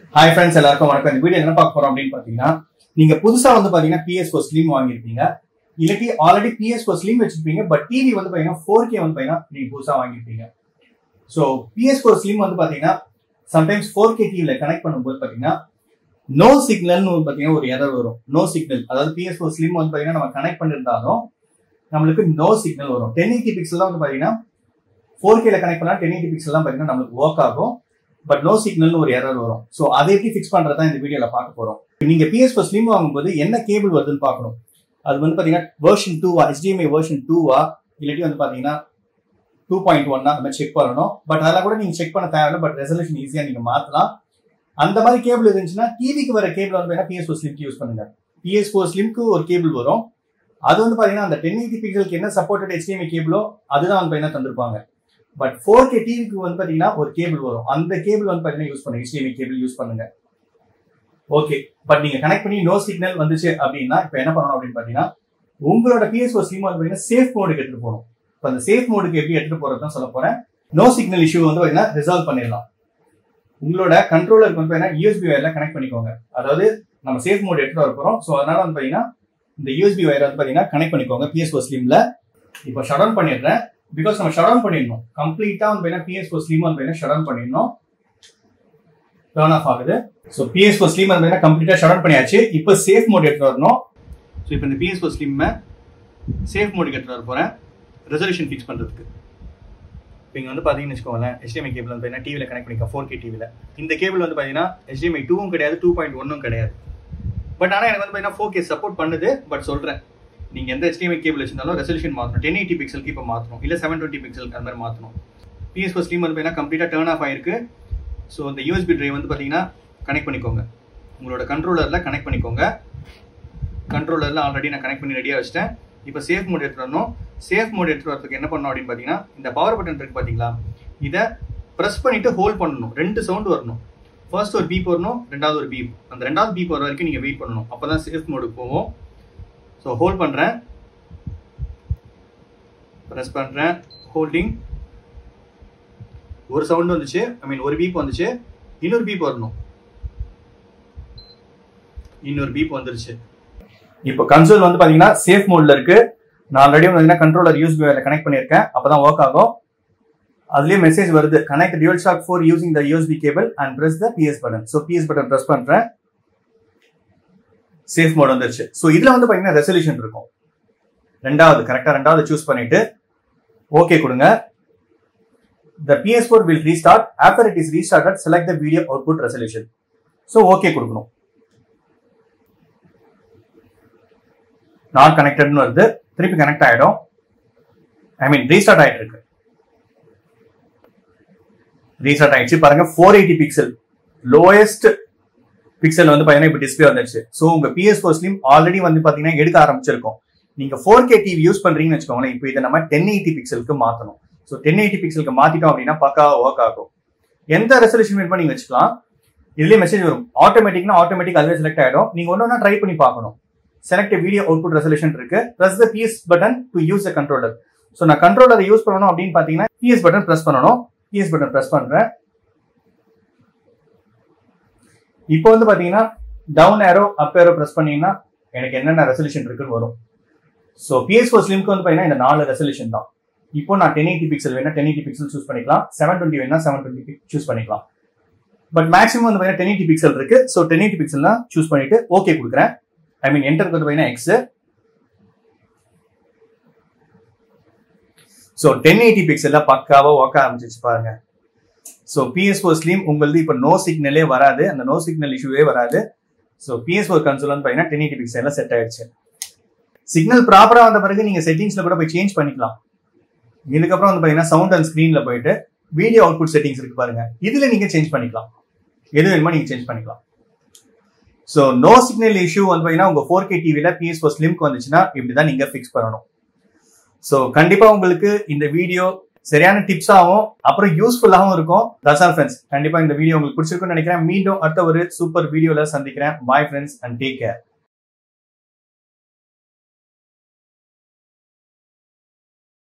Hi friends எல்லாருக்கும் வணக்கம் இந்த வீடியோ என்ன பார்க்க போறோம் அப்படின்னு பாத்தீங்கன்னா நீங்க புதுசா வந்து பாத்தீங்கன்னா பிஎஸ் ஃபோர் ஸ்லிம் வாங்கியிருப்பீங்க இல்லாட்டி ஆல்ரெடி பிஎஸ் ஃபோர் ஸ்லிம் வச்சிருப்பீங்க பட் டிவி வந்து பாத்தீங்கன்னா ஃபோர் கே வந்து பாத்தீங்கன்னா நீங்க புதுசா வாங்கியிருப்பீங்க ஸோ பிஎஸ் ஃபோர் ஸ்லிம் வந்து பாத்தீங்கன்னா சம்டைம்ஸ் ஃபோர் கே டிவில கனெக்ட் பண்ணும்போது பாத்தீங்கன்னா நோ சிக்னல்னு பாத்தீங்கன்னா ஒரு எரர் வரும் நோ சிக்னல் அதாவது பிஎஸ் ஃபோர் ஸ்லிம் வந்து பாத்தீங்கன்னா நம்ம கனெக்ட் பண்ணிருந்தாலும் நம்மளுக்கு நோ சிக்னல் வரும் டென் எயிட்டி பிக்சல் தான் வந்து பாத்தீங்கன்னா ஃபோர் கேல கனெக்ட் பண்ணா டென் எயிட்டி பிக்சல் தான் பாத்தீங்கன்னா நம்மளுக்கு ஒர்க் ஆகும் பட் நோ சிக்னல்னு ஒரு எரர் வரும் ஸோ அதை எப்படி ஃபிக்ஸ் பண்றதா இந்த வீடியோல பார்க்க போறோம் நீங்க பிஎஸ் ஃபோர் ஸ்லிம் வாங்கும்போது என்ன கேபிள் வருதுன்னு பார்க்கணும் அது வந்து பாத்தீங்கன்னா வெர்ஷன் டூவா HDMI வெர்ஷன் டூவா இல்லாட்டி வந்து பாத்தீங்கன்னா டூ பாயிண்ட் ஒன்னா அந்த மாதிரி செக் பண்ணணும் பட் அதெல்லாம் கூட நீங்க செக் பண்ண தேவையில்லை பட் ரெசல்யூஷன் ஈஸியா நீங்க மாத்தலாம் அந்த மாதிரி கேபிள் இருந்துச்சுன்னா டிவிக்கு வர கேபிள் வந்து பிஎஸ் ஃபோர் ஸ்லிம்க்கு யூஸ் பண்ணுங்க பிஎஸ் ஃபோர் ஸ்லிம்க்கு ஒரு கேபிள் வரும் அது வந்து பாத்தீங்கன்னா அந்த டென் எயிட்டி பிக்சலுக்கு என்ன சப்போர்ட்டட் HDMI கேபிளோ அதுதான் வந்து பாத்தீங்கன்னா தந்திருப்பாங்க பட் ஃபோர் கே டிவிக்கு வந்து பாத்தீங்கன்னா ஒரு கேபிள் வரும் அந்த கேபிள் வந்து பாத்தீங்கன்னா யூஸ் பண்ணுங்க HDMI கேபிள் யூஸ் பண்ணுங்க ஓகே பட் நீங்க கனெக்ட் பண்ணி நோ சிக்னல் வந்துச்சு அப்படின்னா இப்போ என்ன பண்ணணும் அப்படின்னு பாத்தீங்கன்னா உங்களோட பிஎஸ் ஃபோர் ஸ்லிம் வந்து பாத்தீங்கன்னா சேஃப் மோடுக்கு எடுத்துட்டு போகணும் இப்போ அந்த சேஃப் மோடுக்கு எப்படி எடுத்துட்டு போறது தான் சொல்ல போறேன் நோ சிக்னல் இஷ்யூ வந்து பாத்தீங்கன்னா ரிசால்வ் பண்ணிடலாம் உங்களோட கண்ட்ரோலருக்கு வந்து பாத்தீங்கன்னா யூஎஸ்பி வயர்ல கனெக்ட் பண்ணிக்கோங்க அதாவது நம்ம சேஃப் மோட் எடுத்துட்டு வர போறோம் ஸோ அதனால வந்து பாத்தீங்கன்னா இந்த யூஎஸ்பி வயர் வந்து பாத்தீங்கன்னா கனெக்ட் பண்ணிக்கோங்க பிஎஸ் ஃபோர் ஸ்லிம்ல இப்போ ஷட் டவுன் பண்ணிடுறேன் பிகாஸ் நம்ம ஷட் டவுன் பண்ணிடணும் கம்ப்ளீட்டா வந்து பாத்தீங்கன்னா பிஎஸ் ஃபோர் ஸ்லிம் வந்து பாத்தீங்கன்னா ஷட் டவுன் பண்ணிடணும் டர்ன் ஆஃப் ஆகுது ஸோ பிஎஸ் ஃபோர் ஸ்லிம் வந்து கம்ப்ளீட்டா ஷட் டவுன் பண்ணியாச்சு இப்போ சேஃப் மோட் எடுத்துட்டு வரணும் ஸோ இப்போ இந்த பிஎஸ் ஃபோர் ஸ்லிம் சேஃப் மோடுக்கு எடுத்துட்டு வர போறேன் ரெசல்யூஷன் ஃபிக்ஸ் பண்றதுக்கு இப்போ இங்கே வந்து பார்த்தீங்கன்னு வச்சுக்கோங்களேன் HDMI கேபிள் வந்து பார்த்தீங்கன்னா டிவியில் கனெக்ட் பண்ணிக்கலாம் ஃபோர் கே டிவியில் இந்த கேபிள் வந்து பார்த்தீங்கன்னா HDMI டூவும் கிடையாது டூ பாயிண்ட் ஒன்னும் கிடையாது பட் ஆனால் எனக்கு வந்து பார்த்தீங்கன்னா ஃபோர் கே சப்போர்ட் பண்ணுது பட் சொல்கிறேன் நீங்கள் எந்த HDMI கேபிள் வச்சிருந்தாலும் ரெசல்யூஷன் மாற்றணும் டென் எயிட்டி பிக்சலுக்கு இப்போ மாற்றணும் இல்லை செவன் டுவெண்ட்டி பிக்சலுக்கு அந்த மாதிரி மாற்றணும் பிஎஸ் ஃபோர் ஸ்லீம் வந்து பார்த்தீங்கன்னா கம்ப்ளீட்டாக டர்ன் ஆஃப் ஆயிருக்கு ஸோ இந்த யூஎஸ்பி ட்ரைவ் வந்து பார்த்தீங்கன்னா கனெக்ட் பண்ணிக்கோங்க உங்களோட கண்ட்ரோலரில் கனெக்ட் பண்ணிக்கோங்க கண்ட்ரோலரில் ஆல்ரெடி நான் கனெக்ட் பண்ணி ரெடியாக வச்சிட்டேன் இப்போ சேஃப் மோட் எடுத்துட்டு வரணும் சேஃப் மோட் எடுத்துட்டு வரதுக்கு என்ன பண்ணணும் அப்படின்னு பார்த்தீங்கன்னா இந்த பவர் பட்டன் இருக்கு பார்த்தீங்களா இதை ப்ரெஸ் பண்ணிட்டு ஹோல்ட் பண்ணணும் ரெண்டு சவுண்ட் வரணும் ஃபர்ஸ்ட் ஒரு பீப் வரணும் ரெண்டாவது ஒரு பீப் அந்த ரெண்டாவது பீப் வர வரைக்கும் நீங்கள் வெயிட் பண்ணணும் அப்போ தான் சேஃப் மோடுக்கு போவோம் ஸோ ஹோல்ட் பண்ணுறேன் ப்ரெஸ் பண்ணுறேன் ஹோல்டிங் ஒரு சவுண்ட் வந்துச்சு ஐ மீன் ஒரு பீப் வந்துச்சு இன்னொரு பீப் வரணும் இன்னொரு பீப் வந்துருச்சு இப்போ கன்சோல் வந்து பாத்தீங்கன்னா சேஃப் மோட்ல இருக்கு நான் ஆல்ரெடி வந்து கண்ட்ரோலர் யூஸ் கனெக்ட் பண்ணியிருக்கேன் அப்பதான் ஒர்க் ஆகும் அதுலயே மெசேஜ் வருது connect DualShock four using the USB cable and press the PS button so PS button press பண்றேன் சேஃப் மோட் வந்துருச்சு ஸோ இதுல வந்து பாத்தீங்கன்னா ரெசல்யூஷன் இருக்கும் ரெண்டாவது கரெக்டா ரெண்டாவது சூஸ் பண்ணிட்டு ஓகே கொடுங்க the PS4 will restart. After it is restarted, select the video output resolution. So, okay கொடுக்கணும் நாட் கனெக்டட்னு வருது திருப்பி கனெக்ட் ஆயிடும் ஐ மீன் ரீஸ்டார்ட் ஆயிட்டு இருக்கு ரீஸ்டார்ட் ஆயிடுச்சு பாருங்க four eighty pixel lowest pixel வந்து பாத்தீங்கன்னா இப்போ டிஸ்பிளே வந்துருச்சு ஸோ உங்க பிஎஸ் ஃபோர் ஸ்லிம் ஆல்ரெடி வந்து பாத்தீங்கன்னா எடுக்க ஆரம்பிச்சிருக்கோம் நீங்க ஃபோர் கே டிவி யூஸ் பண்றீங்கன்னு வச்சுக்கோங்களேன் இப்போ இதை நம்ம டென் எயிட்டி பிக்சலுக்கு மாத்தணும் ஸோ டென் எயிட்டி பிக்சலுக்கு மாத்திட்டோம் அப்படின்னா பக்கா ஒர்க் ஆகும் எந்த ரெசல்யூஷன் வேணும் நீங்க வச்சுக்கலாம் இதுலயே மெசேஜ் வரும் ஆட்டோமேட்டிக்னா ஆட்டோமேட்டிக் அதுவே செலக்ட் ஆயிடும் நீங்க ஒன்னொன்னா ட்ரை பண்ணி பார்க்கணும் செலக்ட் வீடியோ அவுட்புட் ரெசல்யூஷன் இருக்கு press the PS button to use the controller so நான் கண்ட்ரோலரை யூஸ் பண்ணணும் அப்படின்னு பாத்தீங்கன்னா பிஎஸ் பட்டன் பிரஸ் பண்ணணும் பிஎஸ் பட்டன் பிரஸ் பண்றேன் இப்போ வந்து பாத்தீங்கன்னா down arrow up arrow press பண்ணீங்கன்னா எனக்கு என்னென்ன ரெசல்யூஷன் இருக்குன்னு வரும் ஸோ பிஎஸ் ஃபோர் ஸ்லிம்க்கு வந்து பாத்தீங்கன்னா இந்த நாலு ரெசல்யூஷன் தான் இப்போ நான் டென் எயிட்டி பிக்சல் வேணா டென் எயிட்டி பிக்சல் சூஸ் பண்ணிக்கலாம் செவன் டுவெண்ட்டி வேணா செவன் டுவெண்ட்டி சூஸ் பண்ணிக்கலாம் பட் மேக்ஸிமம் வந்து பார்த்தீங்கன்னா டென் எயிட்டி பிக்சல் இருக்கு ஸோ டென் எயிட்டி பிக்சல் தான் சூஸ் பண்ணிட்டு ஓகே கொடுக்குறேன் ஐ மீன் என்டர் வந்து பார்த்தீங்கன்னா எக்ஸ் ஸோ டென் எயிட்டி பிக்சல்ல பக்காவா ஒர்க் ஆரம்பிச்சிச்சு பாருங்க ஸோ பிஎஸ் ஃபோர் ஸ்லீம் உங்களுக்கு இப்போ நோ சிக்னலே வராது அந்த நோ சிக்னல் இஷ்யூவே வராது ஸோ பிஎஸ் ஃபோர் கன்சோல் வந்து பார்த்தீங்கன்னா டென் எயிட்டி பிக்சல்ல செட் ஆயிடுச்சு சிக்னல் ப்ராப்பரா வந்த பிறகு நீங்க செட்டிங்ஸ்ல கூட போய் சேஞ்ச் பண்ணிக்கலாம் இதுக்கப்புறம் வந்து பாத்தீங்கன்னா சவுண்ட் அண்ட் ஸ்கிரீன்ல போயிட்டு வீடியோ அவுட்புட் செட்டிங்ஸ் இருக்கு பாருங்க இதுல நீங்க சேஞ்ச் பண்ணிக்கலாம் எது வேணுமோ நீங்க சேஞ்ச் பண்ணிக்கலாம் ஸோ நோ சிக்னல் இஷ்யூ வந்து பாத்தீங்கன்னா உங்க ஃபோர் கே டிவில பிஎஸ் ஃபோர் ஸ்லிம்க்கு வந்துச்சுன்னா இப்படிதான் நீங்க ஃபிக்ஸ் பண்ணணும் ஸோ கண்டிப்பா உங்களுக்கு இந்த வீடியோ சரியான டிப்ஸாகவும் அப்புறம் யூஸ்ஃபுல்லாகவும் இருக்கும் தட்ஸ் ஆல் ஃப்ரெண்ட்ஸ் கண்டிப்பா இந்த வீடியோ உங்களுக்கு பிடிச்சிருக்கும்னு நினைக்கிறேன் மீண்டும் அடுத்த ஒரு சூப்பர் வீடியோல சந்திக்கிறேன் bye friends and take care